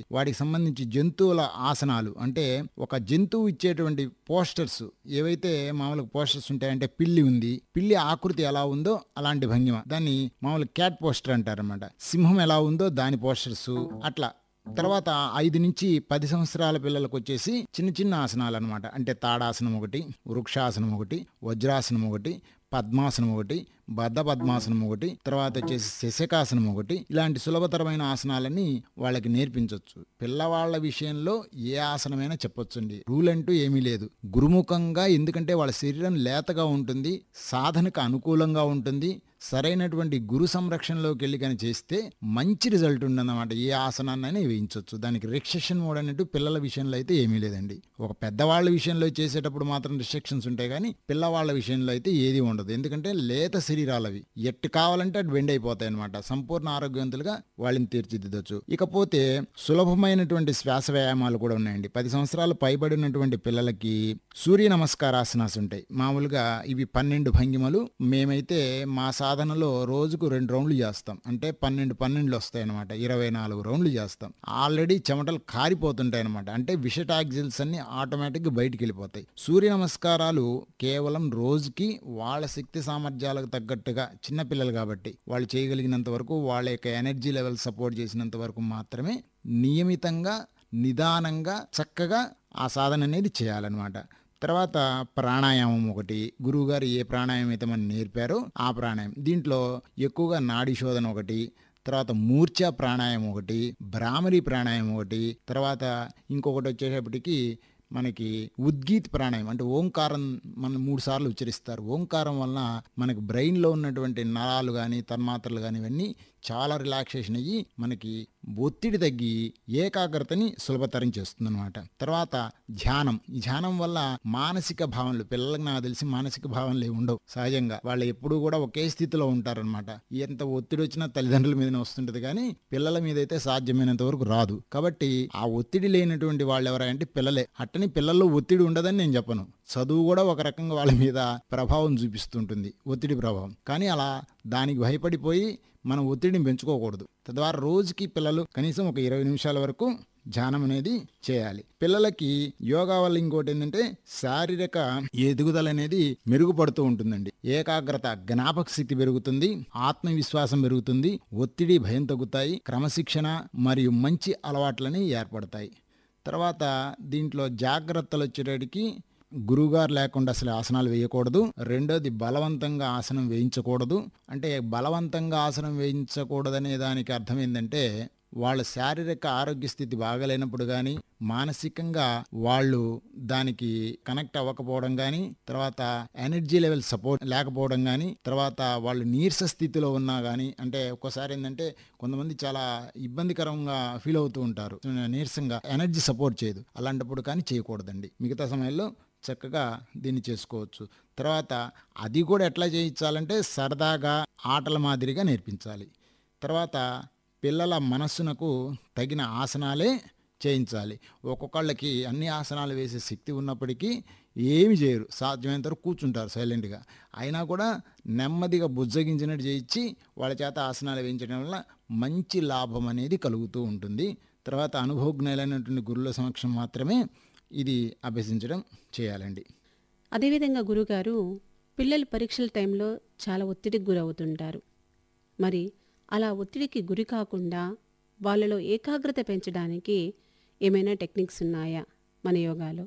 వాటికి సంబంధించి జంతువుల ఆసనాలు అంటే ఒక జంతువు ఇచ్చేటువంటి పోస్టర్స్ ఏవైతే మామూలుగా పోస్టర్స్ ఉంటాయంటే పిల్లి ఉంది పిల్లి ఆకృతి ఎలా ఉందో అలాంటి భంగిమ దాన్ని మామూలు క్యాట్ పోస్టర్ అంటారన్నమాట సింహం ఎలా ఉందో దాని పోస్టర్స్ అట్లా తర్వాత ఐదు నుంచి పది సంవత్సరాల పిల్లలకు వచ్చేసి చిన్న చిన్న ఆసనాలు అనమాట అంటే తాడాసనం ఒకటి వృక్షాసనం ఒకటి వజ్రాసనం ఒకటి పద్మాసనం ఒకటి బద్ధ పద్మాసనం ఒకటి తర్వాత వచ్చేసి శశకాసనం ఒకటి ఇలాంటి సులభతరమైన ఆసనాలని వాళ్ళకి నేర్పించవచ్చు పిల్లవాళ్ళ విషయంలో ఏ ఆసనమైనా చెప్పొచ్చండి రూల్ అంటూ ఏమీ లేదు గురుముఖంగా ఎందుకంటే వాళ్ళ శరీరం లేతగా ఉంటుంది సాధనకు అనుకూలంగా ఉంటుంది సరైనటువంటి గురు సంరక్షణలోకి వెళ్ళి కానీ చేస్తే మంచి రిజల్ట్ ఉండదన్నమాట ఏ ఆసనాన్ని వేయించవచ్చు దానికి రిస్ట్రిక్షన్ మోడ్ అన్నట్టు పిల్లల విషయంలో అయితే ఏమీ లేదండి ఒక పెద్దవాళ్ళ విషయంలో చేసేటప్పుడు మాత్రం రిస్ట్రిక్షన్స్ ఉంటాయి కానీ పిల్లవాళ్ళ విషయంలో అయితే ఏది ఉండదు ఎందుకంటే లేత శరీరాలు అవి ఎట్టు కావాలంటే అటు బెండ్ అయిపోతాయి అనమాట సంపూర్ణ ఆరోగ్యవంతులుగా వాళ్ళని తీర్చిదిద్దొచ్చు ఇకపోతే సులభమైనటువంటి శ్వాస వ్యాయామాలు కూడా ఉన్నాయండి పది సంవత్సరాలు పైబడినటువంటి పిల్లలకి సూర్య నమస్కారాసనాస్ ఉంటాయి మామూలుగా ఇవి పన్నెండు భంగిమలు మేమైతే మా సాధనలో రోజుకు రెండు రౌండ్లు చేస్తాం అంటే పన్నెండు పన్నెండులు వస్తాయి అనమాట ఇరవై నాలుగు రౌండ్లు చేస్తాం ఆల్రెడీ చెమటలు కారిపోతుంటాయి అనమాట అంటే విషటాక్సిల్స్ అన్ని ఆటోమేటిక్గా బయటికి వెళ్ళిపోతాయి సూర్య నమస్కారాలు కేవలం రోజుకి వాళ్ళ శక్తి సామర్థ్యాలకు తగ్గట్టుగా చిన్నపిల్లలు కాబట్టి వాళ్ళు చేయగలిగినంత వరకు వాళ్ళ యొక్క ఎనర్జీ లెవెల్ సపోర్ట్ చేసినంత వరకు మాత్రమే నియమితంగా నిదానంగా చక్కగా ఆ సాధన అనేది చేయాలన్నమాట తర్వాత ప్రాణాయామం ఒకటి గురువుగారు ఏ ప్రాణాయామం అయితే మనం నేర్పారో ఆ ప్రాణాయామం దీంట్లో ఎక్కువగా నాడి శోధన ఒకటి తర్వాత మూర్ఛ ప్రాణాయామం ఒకటి భ్రామరి ప్రాణాయామం ఒకటి తర్వాత ఇంకొకటి వచ్చేటప్పటికి మనకి ఉద్గీత్ ప్రాణాయామం అంటే ఓంకారం మనం మూడు సార్లు ఉచ్చరిస్తారు ఓంకారం వలన మనకి బ్రెయిన్లో ఉన్నటువంటి నరాలు కానీ తన్మాత్రలు కానీ ఇవన్నీ చాలా రిలాక్సేషన్ అయ్యి మనకి ఒత్తిడి తగ్గి ఏకాగ్రతని సులభతరం చేస్తుంది అనమాట తర్వాత ధ్యానం ఈ ధ్యానం వల్ల మానసిక భావనలు పిల్లలకు నాకు తెలిసి మానసిక భావనలు ఏమి ఉండవు సహజంగా వాళ్ళు ఎప్పుడూ కూడా ఒకే స్థితిలో ఉంటారనమాట ఎంత ఒత్తిడి వచ్చినా తల్లిదండ్రుల మీదనే వస్తుంటది కానీ పిల్లల మీద అయితే సాధ్యమైనంత వరకు రాదు కాబట్టి ఆ ఒత్తిడి లేనటువంటి వాళ్ళు ఎవరంటే పిల్లలే అట్టని పిల్లల్లో ఒత్తిడి ఉండదని నేను చెప్పను చదువు కూడా ఒక రకంగా వాళ్ళ మీద ప్రభావం చూపిస్తుంటుంది ఒత్తిడి ప్రభావం కానీ అలా దానికి భయపడిపోయి మనం ఒత్తిడిని పెంచుకోకూడదు తద్వారా రోజుకి పిల్లలు కనీసం ఒక ఇరవై నిమిషాల వరకు ధ్యానం అనేది చేయాలి పిల్లలకి యోగా వల్ల ఇంకోటి ఏంటంటే శారీరక ఎదుగుదల అనేది మెరుగుపడుతూ ఉంటుందండి ఏకాగ్రత జ్ఞాపక శక్తి పెరుగుతుంది ఆత్మవిశ్వాసం పెరుగుతుంది ఒత్తిడి భయం తగ్గుతాయి క్రమశిక్షణ మరియు మంచి అలవాట్లని ఏర్పడతాయి తర్వాత దీంట్లో జాగ్రత్తలు వచ్చేటికి గురువుగారు లేకుండా అసలు ఆసనాలు వేయకూడదు రెండోది బలవంతంగా ఆసనం వేయించకూడదు అంటే బలవంతంగా ఆసనం వేయించకూడదనే దానికి అర్థం ఏంటంటే వాళ్ళ శారీరక ఆరోగ్య స్థితి బాగలేనప్పుడు కానీ మానసికంగా వాళ్ళు దానికి కనెక్ట్ అవ్వకపోవడం కానీ తర్వాత ఎనర్జీ లెవెల్ సపోర్ట్ లేకపోవడం కానీ తర్వాత వాళ్ళు నీరస స్థితిలో ఉన్నా కానీ అంటే ఒక్కోసారి ఏంటంటే కొంతమంది చాలా ఇబ్బందికరంగా ఫీల్ అవుతూ ఉంటారు నీరసంగా ఎనర్జీ సపోర్ట్ చేయదు అలాంటప్పుడు కానీ చేయకూడదండి మిగతా సమయంలో చక్కగా దీన్ని చేసుకోవచ్చు తర్వాత అది కూడా ఎట్లా చేయించాలంటే సరదాగా ఆటల మాదిరిగా నేర్పించాలి తర్వాత పిల్లల మనస్సునకు తగిన ఆసనాలే చేయించాలి ఒక్కొక్కళ్ళకి అన్ని ఆసనాలు వేసే శక్తి ఉన్నప్పటికీ ఏమి చేయరు సాధ్యమైనంత వరకు కూర్చుంటారు సైలెంట్గా అయినా కూడా నెమ్మదిగా బుజ్జగించినట్టు చేయించి వాళ్ళ చేత ఆసనాలు వేయించడం వల్ల మంచి లాభం అనేది కలుగుతూ ఉంటుంది తర్వాత అనుభవజ్ఞులైనటువంటి గురువుల సమక్షం మాత్రమే ఇది అభ్యసించడం చేయాలండి అదేవిధంగా గురుగారు పిల్లలు పరీక్షల టైంలో చాలా ఒత్తిడికి గురవుతుంటారు మరి అలా ఒత్తిడికి గురి కాకుండా వాళ్ళలో ఏకాగ్రత పెంచడానికి ఏమైనా టెక్నిక్స్ ఉన్నాయా మన యోగాలో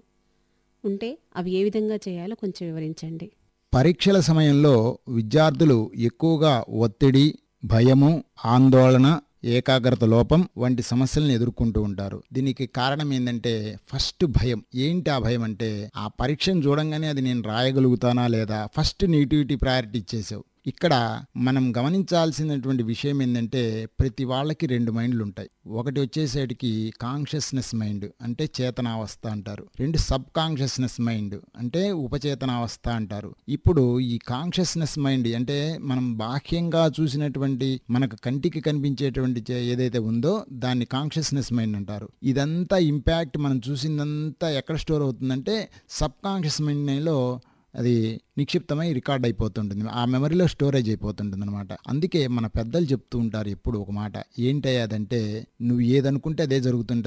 ఉంటే అవి ఏ విధంగా చేయాలో కొంచెం వివరించండి పరీక్షల సమయంలో విద్యార్థులు ఎక్కువగా ఒత్తిడి భయము ఆందోళన ఏకాగ్రత లోపం వంటి సమస్యలను ఎదుర్కొంటూ ఉంటారు దీనికి కారణం ఏంటంటే ఫస్ట్ భయం ఏంటి ఆ భయం అంటే ఆ పరీక్షను చూడంగానే అది నేను రాయగలుగుతానా లేదా ఫస్ట్ నెగిటివిటీ ప్రయారిటీ ఇచ్చేసావు ఇక్కడ మనం గమనించాల్సినటువంటి విషయం ఏంటంటే ప్రతి వాళ్ళకి రెండు మైండ్లు ఉంటాయి ఒకటి వచ్చేసరికి కాన్షియస్నెస్ మైండ్ అంటే చేతనావస్థ అంటారు రెండు సబ్ కాన్షియస్నెస్ మైండ్ అంటే ఉపచేతనావస్థ అంటారు ఇప్పుడు ఈ కాన్షియస్నెస్ మైండ్ అంటే మనం బాహ్యంగా చూసినటువంటి మనకు కంటికి కనిపించేటువంటి చే- ఏదైతే ఉందో దాన్ని కాన్షియస్నెస్ మైండ్ అంటారు ఇదంతా ఇంపాక్ట్ మనం చూసిందంతా ఎక్కడ స్టోర్ అవుతుందంటే సబ్ కాన్షియస్ మైండ్లో అది నిక్షిప్తమై రికార్డ్ అయిపోతుంటుంది ఆ మెమరీలో స్టోరేజ్ అయిపోతుంటుంది అనమాట అందుకే మన పెద్దలు చెప్తూ ఉంటారు ఎప్పుడు ఒక మాట ఏంటయ్యా అదంటే నువ్వు ఏదనుకుంటే అదే జరుగుతుంటుంది